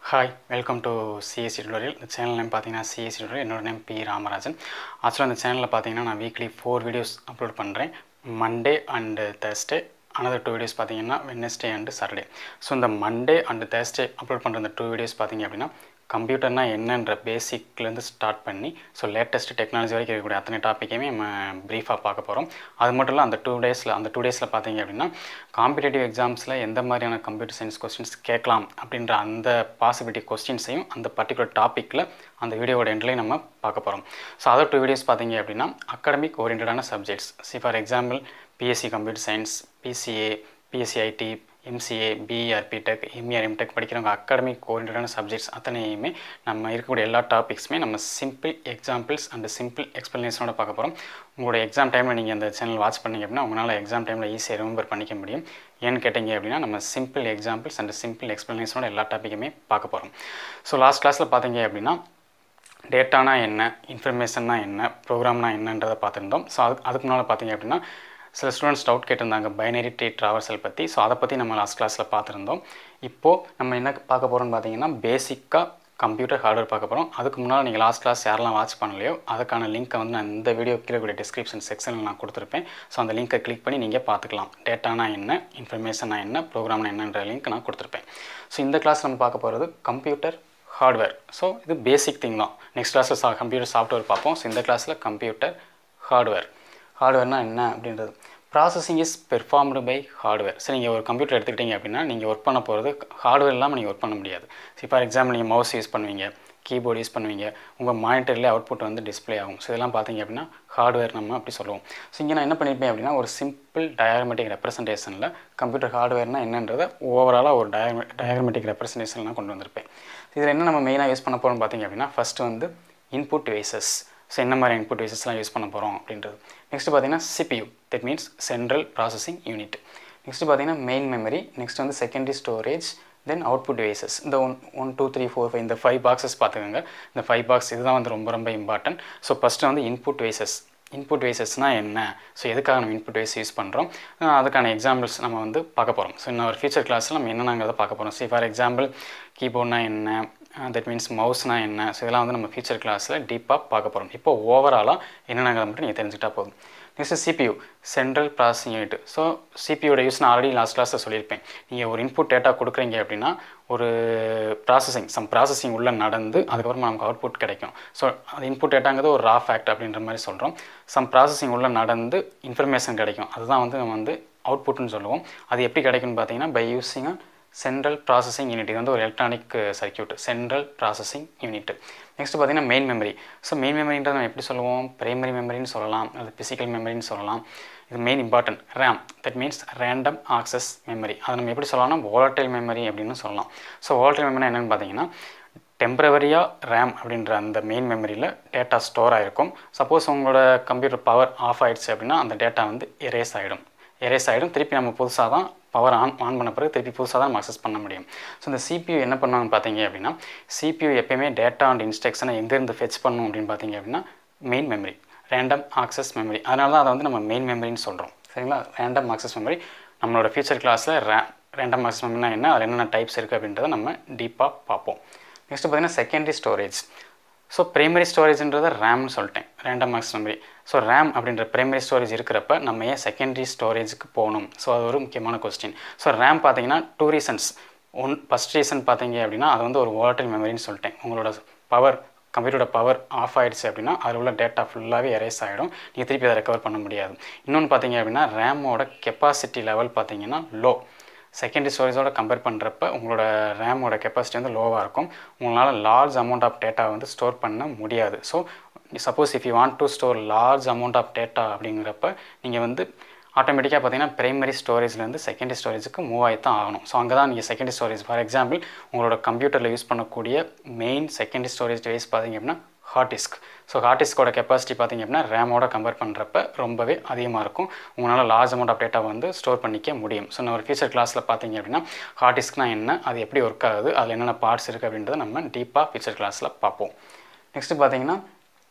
hi welcome to CSC tutorial இந்த channel name பார்த்தீங்கன்னா CSC tutorial என்னோட நேம் பி ராமராஜன் ஆக்சுவலாக இந்த சேனலில் பார்த்தீங்கன்னா நான் வீக்லி ஃபோர் வீடியோஸ் அப்லோட் பண்ணுறேன் Monday and Thursday another two videos பார்த்தீங்கன்னா வெட்னஸ்டே அண்டு சாட்டர்டே ஸோ இந்த மண்டே அண்டு தேர்ஸ்டே அப்லோட் பண்ணுற இந்த டூ வீடியோஸ் பார்த்தீங்க அப்படின்னா கம்ப்யூட்டர்னா என்னன்ற பேசிக்லேருந்து ஸ்டார்ட் பண்ணி ஸோ லேட்டஸ்ட் டெக்னாலஜி வரைக்கும் இருக்கக்கூடிய அத்தனை டாப்பிக்கையுமே நம்ம ப்ரீஃபாக பார்க்க போகிறோம் அது மட்டும் இல்லை அந்த டூ டேஸில் அந்த டூ டேஸில் பார்த்தீங்க அப்படின்னா காம்படிட்டிவ் எக்ஸாம்ஸில் எந்த மாதிரியான கம்ப்யூட்டர் சயின்ஸ் கொஸ்டின்ஸ் கேட்கலாம் அப்படின்ற அந்த பாசிபிலிட்டி கொஸ்டின்ஸையும் அந்த பர்டிகுலர் டாப்பிக்கில் அந்த வீடியோவோட எண்ட்லேயும் நம்ம பார்க்க போகிறோம் ஸோ அதர் டூ வீடியோஸ் பார்த்தீங்க அப்படின்னா அகாடமிக் ஓரியன்டான subjects see for example BSc computer science BCA BSc IT MCA பிஆர்பி டெக் எம்இஆர் எம்டெக் படிக்கிறவங்க அகாடமிக் ஓரியன்டான சப்ஜெக்ட்ஸ் அத்தனையுமே நம்ம இருக்கக்கூடிய எல்லா டாபிக்ஸுமே நம்ம சிம்பிள் எக்ஸாம்பிள்ஸ் அண்ட் சிம்பிள் எக்ஸ்ப்ளனேஷனோட பார்க்க போகிறோம் உங்களோட எக்ஸாம் டைமில் நீங்கள் அந்த சேனல் வாட்ச் பண்ணீங்க அப்படின்னா உங்களால் எக்ஸாம் டைமில் ஈஸியாக ரிமெம்பர் பண்ணிக்க முடியும் ஏன்னு கேட்டிங்க அப்படின்னா நம்ம சிம்பிள் எக்ஸாம்பிள்ஸ் அண்ட் சிம்பிள் எக்ஸ்ப்ளனேஷனோட எல்லா டாப்பிக்குமே பார்க்க போகிறோம் ஸோ லாஸ்ட் கிளாஸில் பார்த்தீங்க அப்படின்னா டேட்டானா என்ன இன்ஃபர்மேஷன்னா என்ன ப்ரோக்ராம்னா என்னன்றதை பார்த்துருந்தோம் ஸோ அது அதுக்கு முன்னால் பார்த்தீங்க அப்படின்னா சில ஸ்டூடெண்ட்ஸ் டவுட் கேட்டிருந்தாங்க பைனரி ட்ரீ ட்ராவர்சல் பற்றி ஸோ அதை பற்றி நம்ம லாஸ்ட் கிளாஸில் பார்த்துருந்தோம் இப்போது நம்ம என்ன பார்க்க போகிறோம்னு பார்த்தீங்கன்னா பேசிக்காக கம்ப்யூட்டர் ஹார்ட்வேர் பார்க்க போகிறோம் அதுக்கு முன்னால் நீங்கள் லாஸ்ட் கிளாஸ் யாரெல்லாம் வாட்ச் பண்ணலையோ அதுக்கான லிங்க்கை வந்து நான் இந்த வீடியோ கீழே கூடிய டிஸ்கிரிப்ஷன் செக்ஷனில் நான் கொடுத்துருப்பேன் ஸோ அந்த லிங்க்கை கிளிக் பண்ணி நீங்கள் பார்த்துக்கலாம் டேட்டானா என்ன இன்ஃபர்மேஷனா என்ன ப்ரோக்ராம்னா என்னன்ற லிங்க் நான் கொடுத்துருப்பேன் ஸோ இந்த கிளாஸ் நம்ம பார்க்க போகிறது கம்ப்யூட்டர் ஹார்ட்வேர் ஸோ இது பேசிக் திங் தான் நெக்ஸ்ட் கிளாஸில் சா கம்ப்யூட்டர் சாஃப்ட்வேர் பார்ப்போம் ஸோ இந்த கிளாஸில் கம்ப்யூட்டர் ஹார்ட்வேர் ஹார்ட்வேர்னா என்ன அப்படின்றது processing is performed by hardware சரி நீங்கள் ஒரு கம்ப்யூட்டர் எடுத்துக்கிட்டீங்க அப்படின்னா நீங்கள் ஒர்க் பண்ண போகிறது ஹார்ட்வேர் இல்லாமல் நீங்கள் ஒர்க் பண்ண முடியாது ஸோ ஃபார் எக்ஸாம்பிள் நீங்கள் மவுஸ் யூஸ் பண்ணுவீங்க கீபோர்டு யூஸ் பண்ணுவீங்க உங்கள் மானிட்டர்லேயே அவுட்புட் வந்து டிஸ்ப்ளே ஆகும் ஸோ இதெல்லாம் பார்த்தீங்க அப்படின்னா ஹார்ட்வேர் நம்ம அப்படி சொல்லுவோம் ஸோ இங்கே நான் என்ன பண்ணியிருப்பேன் அப்படின்னா ஒரு சிம்பிள் டயக்ராமெட்டிக் ரெப்ரசன்டேஷனில் கம்ப்யூட்டர் ஹார்ட்வேர்னால் என்னன்றதை ஓவராலாக ஒரு டயக்ர டயக்ராமெட்டிக் ரெப்ரசன்டேஷன் நான் கொண்டு வந்திருப்பேன் இதில் என்ன நம்ம மெயினாக யூஸ் பண்ண போகிறோம்னு பார்த்தீங்க அப்படின்னா ஃபஸ்ட்டு வந்து இன்புட் வேசஸ் ஸோ என்ன மாதிரி இன்புட் வேசஸ்லாம் யூஸ் பண்ண போகிறோம் அப்படின்றது நெக்ஸ்ட் பார்த்தீங்கன்னா CPU that means central processing unit next பார்த்தீங்கன்னா மெயின் மெமரி நெக்ஸ்ட் வந்து secondary storage then output devices இந்த one one two three four five இந்த ஃபைவ் பாக்ஸஸ் பார்த்துக்கோங்க இந்த ஃபைவ் பாக்ஸ் இதுதான் வந்து ரொம்ப ரொம்ப இம்பார்ட்டன்ட் ஸோ ஃபஸ்ட்டு வந்து இன்புட் வேசஸ் இன்புட் வேசஸ்னால் என்ன ஸோ எதுக்காக நம்ம இன்புட் வேஸ் யூஸ் பண்ணுறோம் அதுக்கான எக்ஸாம்பிள்ஸ் நம்ம வந்து பார்க்க போகிறோம் ஸோ இன்னும் ஒரு ஃபியூச்சர் கிளாஸில் நம்ம என்னென்னங்கிறத பார்க்க போகிறோம் சி ஃபார் எக்ஸாம்பிள் கீபோர்ட்னா என்ன தட் மீன்ஸ் மவுஸ்னா என்ன ஸோ இதெல்லாம் வந்து நம்ம ஃபியூச்சர் கிளாஸில் டீப்பாக பார்க்க போகிறோம் இப்போ ஓவராலாக என்னென்னங்கிறத மட்டும் நீங்கள் தெரிஞ்சுக்கிட்டா போதும் next CPU central processing unit so சிபியோட யூஸ் நான் ஆல்ரெடி லாஸ்ட் கிளாஸில் சொல்லியிருப்பேன் நீங்கள் ஒரு இன்புட் டேட்டா கொடுக்குறீங்க அப்படின்னா ஒரு ப்ராசஸிங் சம் ப்ராசஸிங் உள்ளே நடந்து அதுக்கப்புறமா நமக்கு அவுட்புட் கிடைக்கும் ஸோ அது இன்புட் டேட்டாங்கிறது ஒரு ரா ஃபேக்ட் அப்படின்ற மாதிரி சொல்கிறோம் சம் ப்ராசஸிங் உள்ளே நடந்து இன்ஃபர்மேஷன் கிடைக்கும் அதுதான் வந்து நம்ம வந்து அவுட்புட்னு சொல்லுவோம் அது எப்படி கிடைக்கும்னு பார்த்தீங்கன்னா by using central processing unit இது வந்து ஒரு electronic circuit central processing unit next பார்த்தீங்கன்னா மெயின் மெமரி ஸோ மெயின் மெமரின்றது நம்ம எப்படி சொல்லுவோம் பிரைமரி மெமரின்னு சொல்லலாம் அது ஃபிசிக்கல் மெமரின்னு சொல்லலாம் இது main important RAM that means random access memory அதை நம்ம எப்படி சொல்லலாம்னா வாலட்டைல் மெமரி அப்படின்னு சொல்லலாம் ஸோ வாலட்டைல் மெமரி என்னென்னு பார்த்தீங்கன்னா டெம்பரவரியாக ரேம் அப்படின்ற அந்த மெயின் மெமரியில் டேட்டா ஸ்டோர் ஆகிருக்கும் சப்போஸ் உங்களோட கம்ப்யூட்டர் பவர் ஆஃப் ஆகிடுச்சு அப்படின்னா அந்த டேட்டா வந்து எரேஸ் ஆகிடும் எரேஸ் ஆகிடும் திருப்பி நம்ம புதுசாக தான் பவர் ஆன் ஆன் பண்ண பிறகு திருப்பி புதுசாக தான் நம்ம அக்சஸ் பண்ண முடியும் ஸோ இந்த சிபியூ என்ன பண்ணுவாங்கன்னு பார்த்தீங்க அப்படின்னா சிபியூ எப்பயுமே டேட்டா அண்ட் இன்ஸ்ட்ரக்ஷனை எங்கேருந்து ஃபெச் பண்ணும் அப்படின்னு பார்த்தீங்க அப்படின்னா main memory random access memory அதனால தான் அதை வந்து நம்ம மெயின் மெமரின்னு சொல்கிறோம் சரிங்களா ரேண்டம் ஆக்சஸ் மெமரி நம்மளோட ஃபியூச்சர் கிளாஸில் ரே ரேண்டம் ஆக்சஸ் மெமரினா என்ன அதில் என்னென்ன டைப்ஸ் இருக்குது அப்படின்றத நம்ம டீப்பாக பார்ப்போம் நெக்ஸ்ட் பார்த்தீங்கன்னா செகண்டரி ஸ்டோரேஜ் ஸோ ப்ரைமரி ஸ்டோரேஜ்ன்றதை ரேம்னு சொல்லிட்டேன் random access memory so RAM அப்படின்ற ப்ரைமரி ஸ்டோரேஜ் இருக்கிறப்ப நம்ம ஏன் செகண்டரி ஸ்டோரேஜுக்கு போகணும் ஸோ அது ஒரு முக்கியமான கொஸ்டின் ஸோ ரேம் பார்த்தீங்கன்னா two reasons one first reason பார்த்தீங்க அப்படின்னா அது வந்து ஒரு வாலட்டில் மெமரின்னு சொல்லிட்டேன் உங்களோட பவர் கம்ப்யூட்டரோட பவர் ஆஃப் ஆகிடுச்சு அப்படின்னா அதில் உள்ள டேட்டா ஃபுல்லாகவே எரேஸ் ஆகிடும் நீங்கள் திருப்பி அதை ரெக்கவர் பண்ண முடியாது இன்னொன்று பார்த்தீங்க அப்படின்னா ரேமோட கெப்பாசிட்டி லெவல் பார்த்தீங்கன்னா லோ செகண்டரி ஸ்டோரேஜோட கம்பேர் பண்ணுறப்ப உங்களோட ரேமோட கெப்பாசிட்டி வந்து லோவாக இருக்கும் உங்களால் லார்ஜ் அமௌண்ட் ஆஃப் டேட்டா வந்து ஸ்டோர் பண்ண முடியாது so suppose if you want to store large amount of data அப்படிங்கிறப்ப நீங்கள் வந்து ஆட்டோமேட்டிக்காக பார்த்தீங்கன்னா பிரைமரி ஸ்டோரேஜ்லேருந்து செகண்டரி ஸ்டோரேஜுக்கு மூவ் ஆகி தான் ஆகணும் ஸோ அங்கே தான் நீங்கள் செகண்டரி ஸ்டோரேஜ் ஃபார் எக்ஸாம்பிள் உங்களோட கம்ப்யூட்டரில் யூஸ் பண்ணக்கூடிய மெயின் செகண்டரி ஸ்டோரேஜ் டிவைஸ் பார்த்தீங்க அப்படின்னா ஹார்ட் டிஸ்க் ஸோ ஹார்ட் டிஸ்கோட கெப்பாசிட்டி பார்த்திங்க அப்படின்னா ரேமோட கம்பேர் பண்ணுறப்ப ரொம்பவே அதிகமாக இருக்கும் உங்களால் லார்ஜ் அமௌண்ட் ஆஃப் டேட்டா வந்து ஸ்டோர் பண்ணிக்க முடியும் ஸோ நான் ஒரு ஃபியூச்சர் கிளாஸில் பார்த்தீங்க அப்படின்னா ஹார்ட் டிஸ்க்னா என்ன அது எப்படி ஒர்க் ஆகுது அதில் என்னென்ன பார்ட்ஸ் இருக்குது அப்படின்றத நம்ம டீப்பாக ஃபியூச்சர் கிளாஸில் பார்ப்போம் நெக்ஸ்ட்டு பார்த்தீங்கன்னா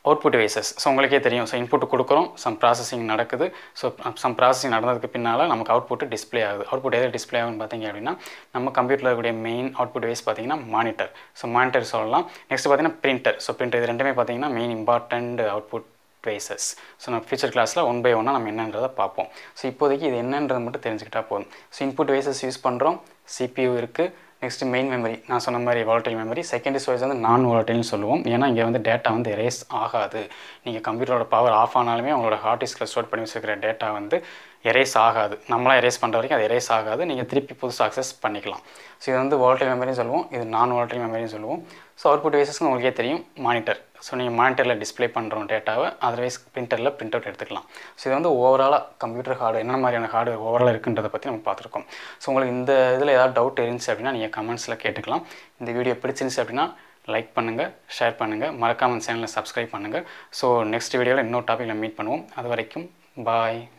அவுட்புட் டிவைசஸ் ஸோ உங்களுக்கே தெரியும் ஸோ இன்புட் கொடுக்குறோம் சம் ப்ராசஸிங் நடக்குது ஸோ சம் ப்ராசஸிங் நடந்ததுக்கு பின்னால் நமக்கு அவுட்புட் டிஸ்ப்ளே ஆகுது அவுட்புட் எது டிஸ்ப்ளே ஆகுன்னு பார்த்தீங்க அப்படின்னா நம்ம கம்ப்யூட்டரில் இருக்கக்கூடிய மெயின் அவுட்புட் டிவைஸ் பார்த்தீங்கன்னா மானிட்டர் ஸோ மானிட்டர் சொல்லலாம் நெக்ஸ்ட் பார்த்தீங்கன்னா பிரிண்டர் ஸோ பிரிண்டர் இது ரெண்டுமே பார்த்தீங்கன்னா main important output devices so நம்ம ஃபியூச்சர் கிளாஸில் ஒன் பை ஒன்னாக நம்ம என்னன்றதை பார்ப்போம் ஸோ இப்போதைக்கு இது என்னன்றது மட்டும் தெரிஞ்சுக்கிட்டா போதும் ஸோ இன்புட் டிவைசஸ் யூஸ் பண்ணுறோம் சிபியூ இருக்குது நெக்ஸ்ட் மெயின் மெமரி நான் சொன்ன மாதிரி வாலட்டைல் மெமரி செகண்ட் ஸ்டோரேஜ் வந்து நான் வாலட்டைல்னு சொல்லுவோம் ஏன்னா இங்கே வந்து டேட்டா வந்து எரேஸ் ஆகாது நீங்கள் கம்ப்யூட்டரோட பவர் ஆஃப் ஆனாலுமே உங்களோட ஹார்ட் டிஸ்கில் ஸ்டோர் பண்ணி வச்சிருக்கிற டேட்டா வந்து எரேஸ் ஆகாது நம்மளாம் எரேஸ் பண்ணுற வரைக்கும் அது எரேஸ் ஆகாது நீங்கள் திருப்பி புதுசாக அக்சஸ் பண்ணிக்கலாம் ஸோ இது வந்து வாலட்டைல் மெமரின்னு சொல்லுவோம் இது நான் வாலட்டைல் மெமரின்னு சொல்லுவோம் ஸோ அவுட்புட் டிவைசஸ்க்கு உங்களுக்கே தெரியும் மானிட்டர் ஸோ நீங்கள் மானிட்டரில் டிஸ்ப்ளே பண்ணுறோம் டேட்டாவை அதர்வைஸ் பிரிண்டரில் பிரிண்ட் அவுட் எடுத்துக்கலாம் ஸோ இது வந்து ஓவராலாக கம்ப்யூட்டர் ஹார்டு என்ன மாதிரியான ஹார்டு ஓவராலாக இருக்குன்றதை பற்றி நம்ம பார்த்துருக்கோம் ஸோ உங்களுக்கு இந்த இதில் ஏதாவது டவுட் இருந்துச்சு அப்படின்னா நீங்கள் கமெண்ட்ஸில் கேட்டுக்கலாம் இந்த வீடியோ பிடிச்சிருந்துச்சு அப்படின்னா லைக் பண்ணுங்கள் ஷேர் பண்ணுங்கள் மறக்காமல் சேனலை சப்ஸ்கிரைப் பண்ணுங்கள் ஸோ நெக்ஸ்ட் வீடியோவில் இன்னொரு டாப்பிக்கில் மீட் பண்ணுவோம் அது வரைக்கும் பாய்